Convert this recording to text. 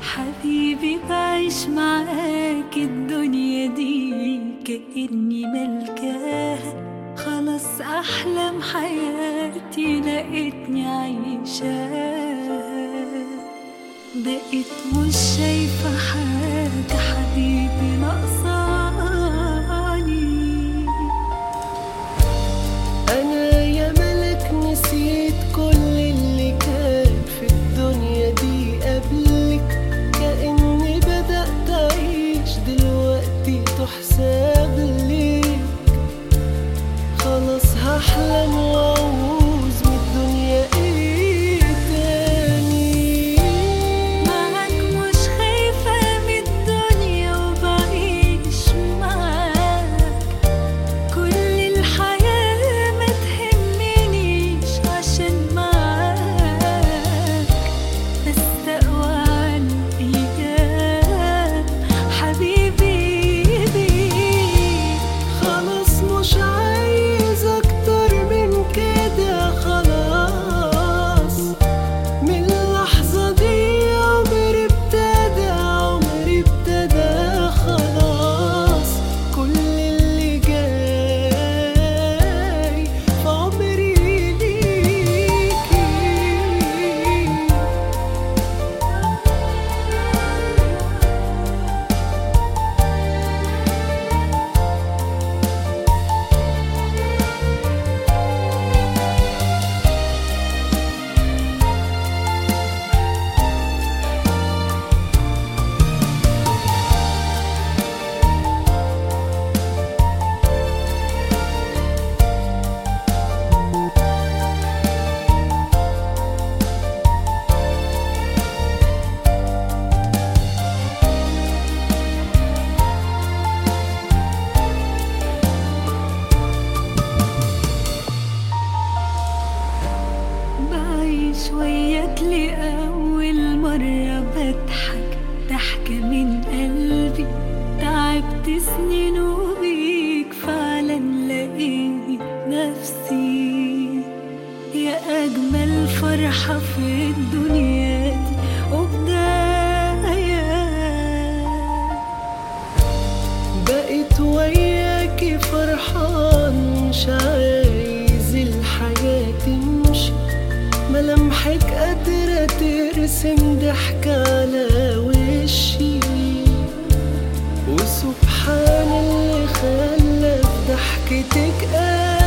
حبيبي بعيش معاك الدنيا دي كأني ملكاها خلاص أحلام حياتي لقيتني عايشاها بقيت مش شايفة حاجة حبيبي ناقصاني أنا يا ملك نسيت كل اللي كان في الدنيا دي قبلك كأني بدأت أعيش دلوقتي تحسب ليك خلاص هحلم وأعوز من الدنيا إيه تاني معاك مش خايفة من الدنيا وبعيش معاك كل الحياة ما تهمنيش عشان معاك بستقوى على الأيام حبيبي بيك خلاص مش عايز اكتر من كده خلاص من اللحظة دي عمري ابتدى عمري ابتدى خلاص كل اللي جاي في عمري ليكي بعيش وياك لأول مرة بضحك ضحكة من قلبي تعبت سنين وبيك فعلا لقيت نفسي يا أجمل فرحة في الدنيا دي وبداية بقيت وياكي فرحان مش عايز الحياة تمشي ملامحك قادرة ترسم ضحكة على وشي وسبحان اللي خلى في ضحكتك